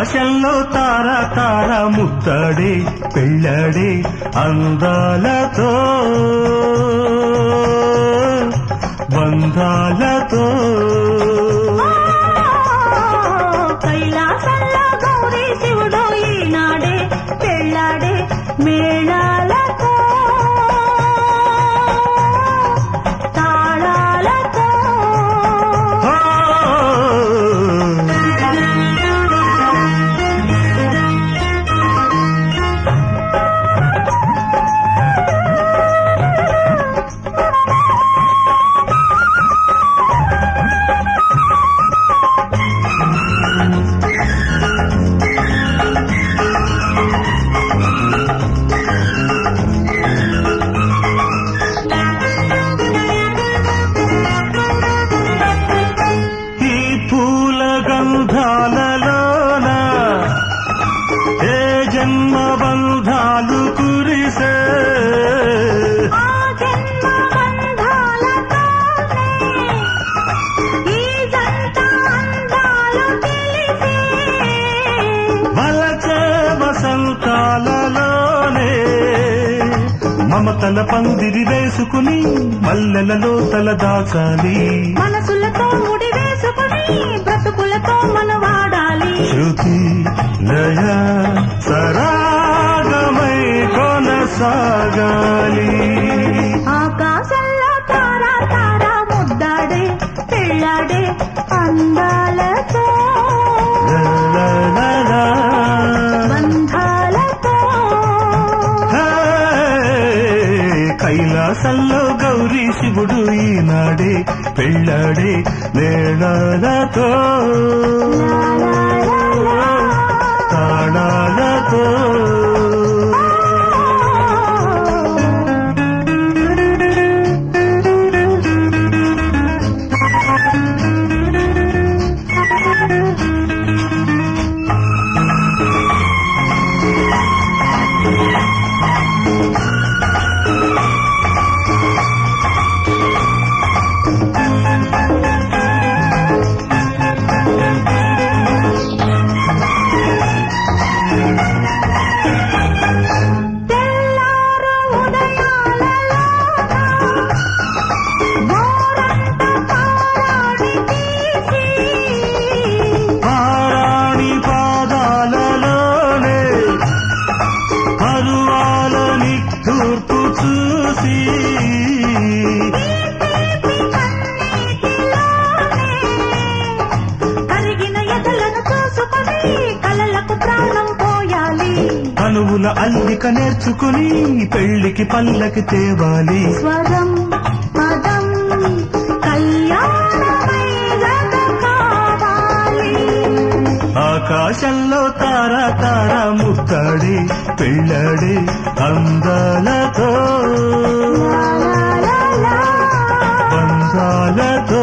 ఆకాశంలో తార తార ముద్దాడే పెళ్ళాడే అందాలతో బంధాలతో కైలాసంలో గౌరీ శివుడు ఈనాడే పెళ్ళాడే మేళాలతో తాళాలతో ఆ! ఈ పూల గంధాలలోన ఏ జన్మ బంధాలు కురిసే ఆ జన్మ బంధాలతోనే ఈ జంట అందాలు తెలిసే వలచే వసంతాలలోనే మమతల పందిరి వేసుకుని మల్లెలలో తల దాచాలి మనసులతో ముడి వేసుకుని బ్రతుకులతో మన వాడాలి శృతి లయ సరాగమై కొనసాగాలి ఆకాశంలో తారా తారా ముద్దాడే పెళ్ళాడే అందాలతో లా లా లా లా. బంధాలతో హే, కైలాసంలో గౌరీ శివుడు ఈనాడే పెళ్ళాడే మేళాలతో లా లా లా లా. తాళాలతో తెల్లారు ఉదయాలలోన గోరంత పారాడి తీసి పారాణి పాదాలలోనే పరువాలని తూర్పు చూసి కరిగిన ఎదలను చూసుకొని కలలకు ప్రాణం పోయాలి అనువుల అల్లిక నేర్చుకుని పెళ్లికి పల్లకి తేవాలి స్వరం పదం కళ్యాణమై జత కావాలి ఆకాశంలో తార తార ముద్దాడి పెళ్ళాడి అందాలతో లా లా లా లా. బంధాలతో